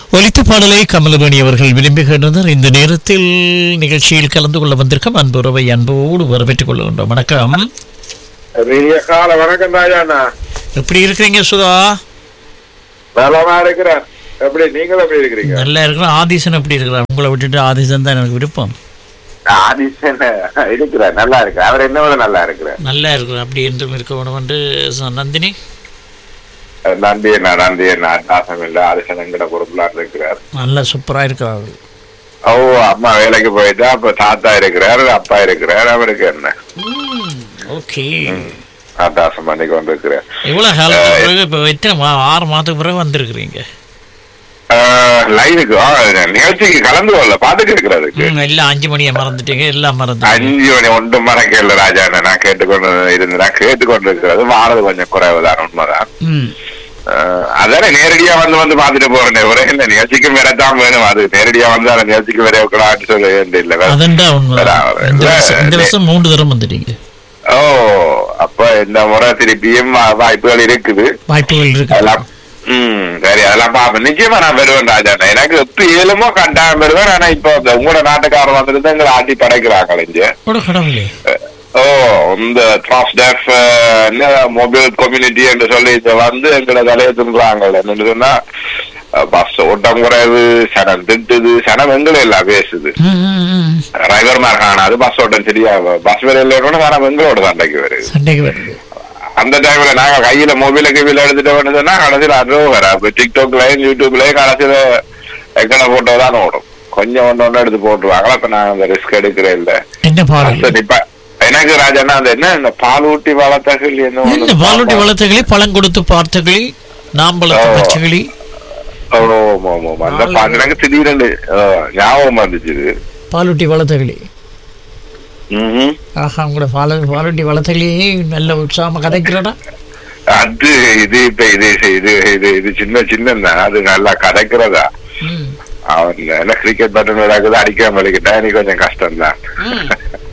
ஒலித்த பாடலை கமலமணி அவர்கள் விரும்பி கேட்டனர் இந்த நேரத்தில் நிகழ்ச்சியில் கலந்து கொள்ள வந்திருக்கும் அன்புறவை அன்போடு வரவேற்றுக் கொள்கின்றோம் வணக்கம் பெரிய கால வணக்கம் தாயாண்ணா எப்படி இருக்கிறீங்க சுதா நலமா இருக்கிறேன் எப்படி நீங்களும் எப்படி இருக்கிறீங்க நல்லா இருக்கிறோம் ஆதிசன் எப்படி இருக்கிறார் உங்களை விட்டுட்டு ஆதிசன் தான் எனக்கு விருப்பம் ஆதிசன் இருக்கிறார் நல்லா இருக்கு அவர் என்ன விட நல்லா இருக்கிறார் நல்லா இருக்கிறார் அப்படி என்றும் இருக்க வேணும் என்று ச- நந்தினி நந்தி என்ன நந்தி என்ன தாசம் இல்ல ஆதிசன் எங்கட பொறுப்புலாம் இருக்கிறார் நல்லா சூப்பரா இருக்கிறார் ஓ அம்மா வேலைக்கு போயிட்டா அப்ப தாத்தா இருக்கிறார் அப்பா இருக்கிறார் அவருக்கு என்ன ஓகே தாசம் பண்ணி கொண்டு இருக்கிறார் எவ்வளவு காலத்துக்கு பிறகு இப்போ எத்தனை மா- ஆறு மாதத்துக்கு பிறகு வந்திருக்கிறீங்க லைனுக்கு நிகழ்ச்சிக்கு கலந்து கொள்ள பாத்துட்டு இருக்கிறதுக்கு ம், எல்லாம் அஞ்சு மணியை மறந்துட்டீங்க எல்லாம் மறந்துட்டீங்க அஞ்சு மணி ஒன்று மறக்க இல்ல ராஜா நான் கேட்டுக்கொண்டு இருந்து நான் கேட்டுக்கொண்டு இருக்கிறது வாரது கொஞ்சம் குறைவுதான் உண்மைதான் ம் அஹ் அதானே நேரடியா வந்து வந்து பாத்துட்டு போறேன் ஒரே இல்ல நிகழ்ச்சிக்கும் வரத்தான் வேணும் அது நேரடியா வந்து அந்த நிகழ்ச்சிக்கு வர கூடாதுன்னு சொல்ல வேண்டிய இல்ல வேற- அதண்டா உண்மை வேற- இந்த வேற- வருஷம் இந்த வருஷம் மூன்று தரம் வந்துட்டீங்க ஓ அப்ப இந்த முறை திருப்பியும் வா- வாய்ப்புகள் இருக்குது வாய்ப்புகள் இருக்கு அதெல்லாம் ம் சரி அதெல்லாம் பாப்பேன் நிச்சயமா நான் வருவேன் ராஜா எனக்கு எப்ப இயலுமோ கட்டாயம் வருவேன் ஆனா இப்போ இந்த உங்களோட நாட்டுக்காரர் வந்துட்டு எங்களை ஆட்டி படைக்கிறாங்க இங்க கூட கடவுளே ஓ இந்த டிரான்ஸ்டெஃப் மொபைல் கம்யூனிட்டி என்று சொல்லி இங்க வந்து எங்களை தலையை தின்றாங்க என்னன்னு சொன்னா பஸ் ஓட்டம் குறைவு சனம் திட்டுது சனம் எங்களை எல்லாம் பேசுது ம், ம், ம். டிரைவர் மாதிரி காணாது பஸ் ஓட்டம் சரியா பஸ் வேலை இல்லைன்னு சனம் எங்களோட சண்டைக்கு வருது சண்டைக்கு வருது அந்த டைம்ல நாங்க கையில மொபைல கையில எடுத்துட்டு சொன்னா கடைசியில அதுவும் வர டிக்டாக்லயும் யூடியூப்லயும் கடைசியில எக்கனை போட்டோ தான் ஓடும் கொஞ்சம் ஒன்று ஒன்று எடுத்து போட்டுருவாங்களா இப்ப நான் அந்த ரிஸ்க் எடுக்கிறேன் இல்ல என்ன பாடல் சரி, இப்ப எனக்கு ராஜாண்ணா அந்த என்ன இந்த பால் ஊட்டி வளர்த்தகள் என்ன ஒண்ணு என்ன பாலூட்டி வளர்த்தகளி பழம் கொடுத்து பார்த்தகளி நாம் வளர்த்த ஓ. பச்சைகளி ஓ, ஆமா, ஆமா, ஆமா. அந்த பாட்டு எனக்கு திடீர்னு ஆ, ஞாபகம் வந்துச்சு இது. பாலூட்டி வளர்த்தகளி ம்ஹும். ஆஹா உங்களோட பால பாலூட்டி வளர்த்தகளி நல்ல உற்சாகமா கதைக்கிறடா அது இது இப்ப இது இது இது இது சின்ன சின்ன அது நல்லா கதைக்கிறதா ம் அவன் என்ன கிரிக்கெட் பட்டன் விளையாக்குது அடிக்காம விளைக்கிட்டா நீ கொஞ்சம் கஷ்டம் தான் ம்.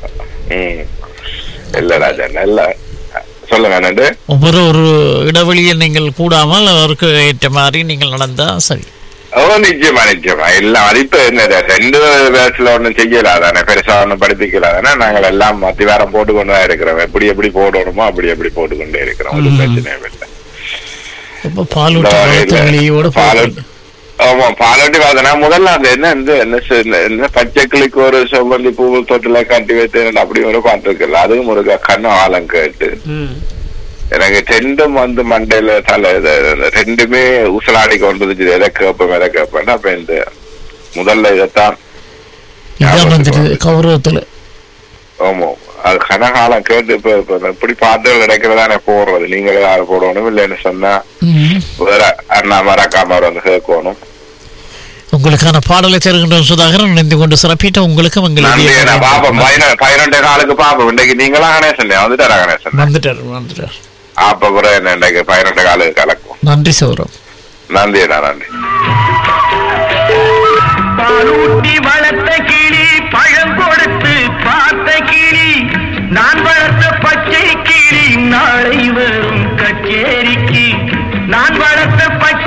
இல்ல ராஜா நல்ல சொல்லுங்க என்னண்டு ஒவ்வொரு ஒரு இடைவெளியில் நீங்கள் கூடாமல் அவருக்கு ஏற்ற மாதிரி நீங்கள் நடந்தா சரி ஓ நிச்சயமா நிச்சயமா எல்லாம் அது இப்ப என்ன ரெண்டு வயசுல ஒண்ணும் செய்யலாதானே பெருசா ஒண்ணும் படிப்பிக்கலாதானே நாங்கள் எல்லாம் மத்தி வேறம் போட்டு கொண்டு தான் இருக்கிறோம் எப்படி எப்படி போடணுமோ அப்படி எப்படி போட்டு கொண்டே இருக்கிறோம் ஒரு ம். பிரச்சனையும் இல்லை இப்போ பாலூட்டி இந்த வளர்த்தகளியோட பாலூட்டி- ஆமா பாலட்டி பார்த்தனா முதல்ல அந்த என்ன இந்த என்ன சொ- என்ன- என்ன பச்சை கிளிக்கு ஒரு செவ்வந்தி பூ தொட்டில கட்டி வைத்து அப்படி ஒரு பாட்டு இருக்குல்ல அதுவும் ஒரு கண்ணு ஆழம் கேட்டு ம் எனக்கு ரெண்டும் வந்து மண்டையில தலை இது- இது ரெண்டுமே உசலாடி கொண்டு வந்துச்சு எதை கேட்போம் எதை கேட்பேன் அப்ப இந்த முதல்ல இதைத்தான் இதான் வந்துட்டு கௌரவத்துல ஆமா அது கனகாலம் கேட்டு இப்ப இப்ப இப்படி பாட்டுகள் கிடைக்கிறதானே போடுறது நீங்களே யாரு போடணும் இல்லைன்னு சொன்னா ம். வேற அண்ணா மறக்காம வந்து கேட்கணும் உங்களுக்கான பாடலை தருகின்றோம் சுதாகரன் நினைந்து கொண்டு சிறப்பிட்ட உங்களுக்கும் நன்றி நான் எங்களுடைய பாப்போம் பதின- பதினெண்டு காலுக்கு பாப்போம் இன்னைக்கு நீங்களா கணேசன் வந்துட்டாரா கணேசன் வந்துட்டார் வந்துட்டார் அப்ப கூட என்ன இன்னைக்கு பதினெண்டு காலுக்கு கலக்கும் நன்றி சௌரம் நன்றி அண்ணா நன்றி